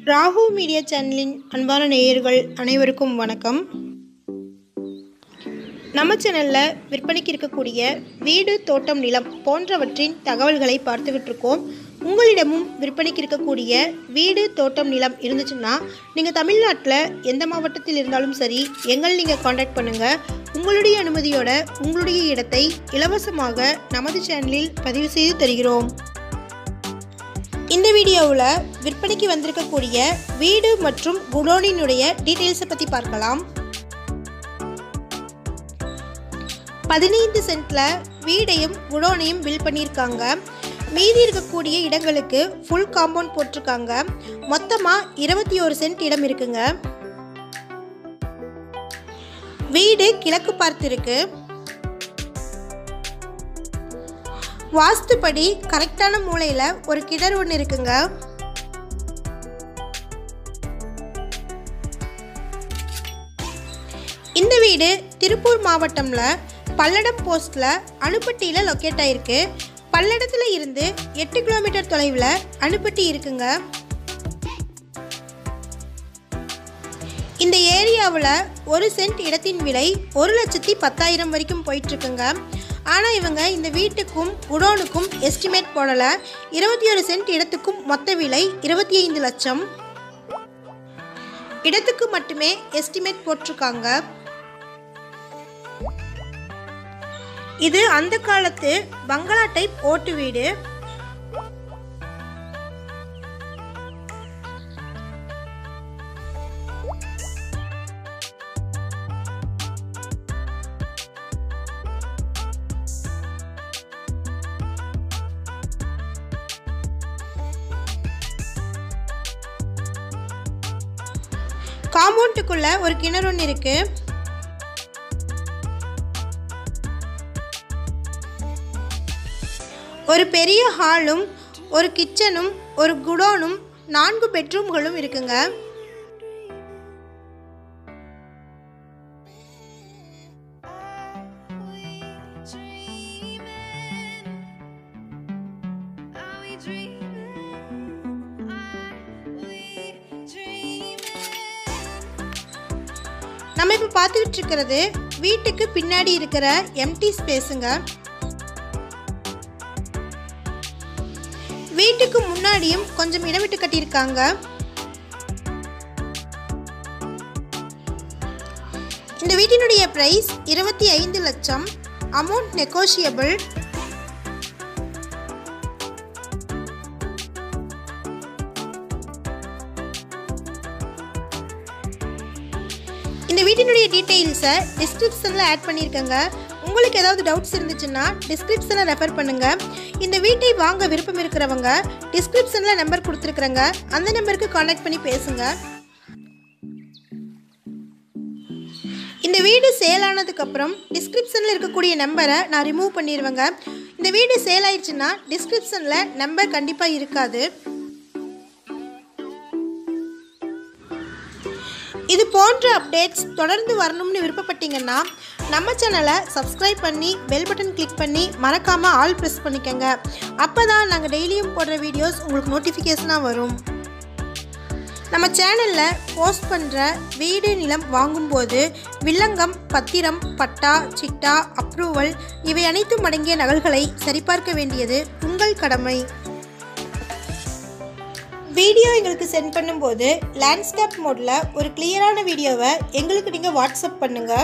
Rahu media சேனலின் அன்பான நேயர்கள் அனைவருக்கும் வணக்கம் நம்ம சேனலில் விற்பனைக்கு இருக்கக்கூடிய வீடு தோட்டம் நிலம் போன்றவற்றின் தகவல்களை பார்த்துக்கிட்டு இருக்கோம் உங்களிடமும் விற்பனைக்கு இருக்கக்கூடிய வீடு தோட்டம் நிலம் இருந்துச்சுன்னா நீங்கள் தமிழ்நாட்டில் எந்த மாவட்டத்தில் இருந்தாலும் சரி எங்கள் நீங்கள் காண்டாக்ட் பண்ணுங்கள் உங்களுடைய அனுமதியோட உங்களுடைய இடத்தை இலவசமாக நமது சேனலில் பதிவு செய்து தருகிறோம் இந்த வீடியோவில் விற்பனைக்கு வந்திருக்கக்கூடிய வீடு மற்றும் குடோனினுடைய டீட்டெயில்ஸை பற்றி பார்க்கலாம் பதினைந்து சென்ட்ல வீடையும் குடோனையும் பில் பண்ணியிருக்காங்க மீதி இருக்கக்கூடிய இடங்களுக்கு ஃபுல் காம்பவுண்ட் போட்டிருக்காங்க மொத்தமாக இருபத்தி ஒரு சென்ட் இடம் இருக்குங்க வீடு கிழக்கு பார்த்து இருக்கு வாஸ்துப்படி கரெக்டான மூலையில் ஒரு கிணறு ஒன்று இருக்குங்க இந்த வீடு திருப்பூர் மாவட்டம்ல பல்லடம் போஸ்ட்ல அணுப்பட்டியில் லொக்கேட் ஆயிருக்கு பல்லடத்தில் இருந்து எட்டு கிலோமீட்டர் தொலைவில் அணுப்பட்டி இருக்குங்க இந்த ஏரியாவில் ஒரு சென்ட் இடத்தின் விலை ஒரு லட்சத்தி பத்தாயிரம் வரைக்கும் போயிட்டு இருக்குங்க ஆனால் இவங்க இந்த வீட்டுக்கும் குடோனுக்கும் எஸ்டிமேட் போடலை இருபத்தி ஒரு சென்ட் இடத்துக்கும் மொத்த விலை இருபத்தி ஐந்து லட்சம் இடத்துக்கு மட்டுமே எஸ்டிமேட் போட்டிருக்காங்க இது அந்த காலத்து பங்களா டைப் ஓட்டு வீடு காம்பவுண்டுக்குள்ள ஒரு கிணறு ஒன்று இருக்கு ஒரு பெரிய ஹாலும் ஒரு கிச்சனும் ஒரு குடோனும் நான்கு பெட்ரூம்களும் இருக்குங்க நம்ம இப்போ பார்த்துக்கிட்டு இருக்கிறது வீட்டுக்கு பின்னாடி இருக்கிற எம்டி ஸ்பேஸுங்க வீட்டுக்கு முன்னாடியும் கொஞ்சம் இடம் விட்டு கட்டியிருக்காங்க இந்த வீட்டினுடைய பிரைஸ் இருபத்தி ஐந்து லட்சம் அமௌண்ட் நெகோஷியபிள் இந்த வீட்டினுடைய டீட்டெயில்ஸை டிஸ்கிரிப்ஷனில் ஆட் பண்ணியிருக்கேங்க உங்களுக்கு ஏதாவது டவுட்ஸ் இருந்துச்சுன்னா டிஸ்கிரிப்ஷனை ரெஃபர் பண்ணுங்கள் இந்த வீட்டை வாங்க விருப்பம் இருக்கிறவங்க டிஸ்கிரிப்ஷனில் நம்பர் கொடுத்துருக்குறேங்க அந்த நம்பருக்கு காண்டாக்ட் பண்ணி பேசுங்க இந்த வீடு சேல் ஆனதுக்கப்புறம் டிஸ்கிரிப்ஷனில் இருக்கக்கூடிய நம்பரை நான் ரிமூவ் பண்ணிடுவேங்க இந்த வீடு சேல் ஆயிடுச்சுன்னா டிஸ்கிரிப்ஷனில் நம்பர் கண்டிப்பாக இருக்காது இது போன்ற அப்டேட்ஸ் தொடர்ந்து வரணும்னு விருப்பப்பட்டீங்கன்னா நம்ம சேனலை சப்ஸ்கிரைப் பண்ணி பெல் பட்டன் கிளிக் பண்ணி மறக்காமல் ஆல் ப்ரெஸ் பண்ணிக்கோங்க அப்போ தான் நாங்கள் டெய்லியும் போடுற வீடியோஸ் உங்களுக்கு நோட்டிஃபிகேஷனாக வரும் நம்ம சேனலில் போஸ்ட் பண்ணுற வீடு நிலம் வாங்கும்போது வில்லங்கம் பத்திரம் பட்டா சிட்டா அப்ரூவல் இவை அனைத்தும் அடங்கிய நகல்களை சரிபார்க்க வேண்டியது உங்கள் கடமை வீடியோ எங்களுக்கு சென்ட் பண்ணும்போது லேண்ட்ஸ்கேப் மோடில் ஒரு கிளியரான வீடியோவை எங்களுக்கு நீங்கள் வாட்ஸ்அப் பண்ணுங்கள்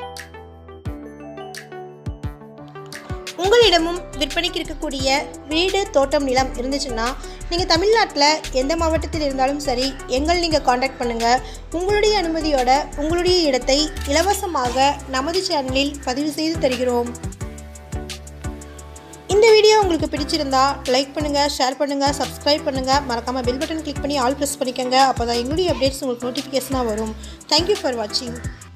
உங்களிடமும் விற்பனைக்கு இருக்கக்கூடிய வீடு தோட்டம் நிலம் இருந்துச்சுன்னா நீங்கள் தமிழ்நாட்டில் எந்த மாவட்டத்தில் இருந்தாலும் சரி எங்கள் நீங்கள் காண்டாக்ட் பண்ணுங்கள் உங்களுடைய அனுமதியோட உங்களுடைய இடத்தை இலவசமாக நமது சேனலில் பதிவு செய்து தருகிறோம் இந்த வீடியோ உங்களுக்கு பிடிச்சிருந்தா லைக் பண்ணுங்கள் ஷேர் பண்ணுங்கள் சப்ஸ்கிரைப் பண்ணுங்கள் மறக்காமல் பெல் பட்டன் கிளிக் பண்ணி ஆல் ப்ரெஸ் பண்ணிக்கோங்க அப்போ தான் எங்களுடைய அப்டேட்ஸ் உங்களுக்கு நோட்டிஃபிகேஷனாக வரும் தேங்க்யூ ஃபார் வாட்சிங்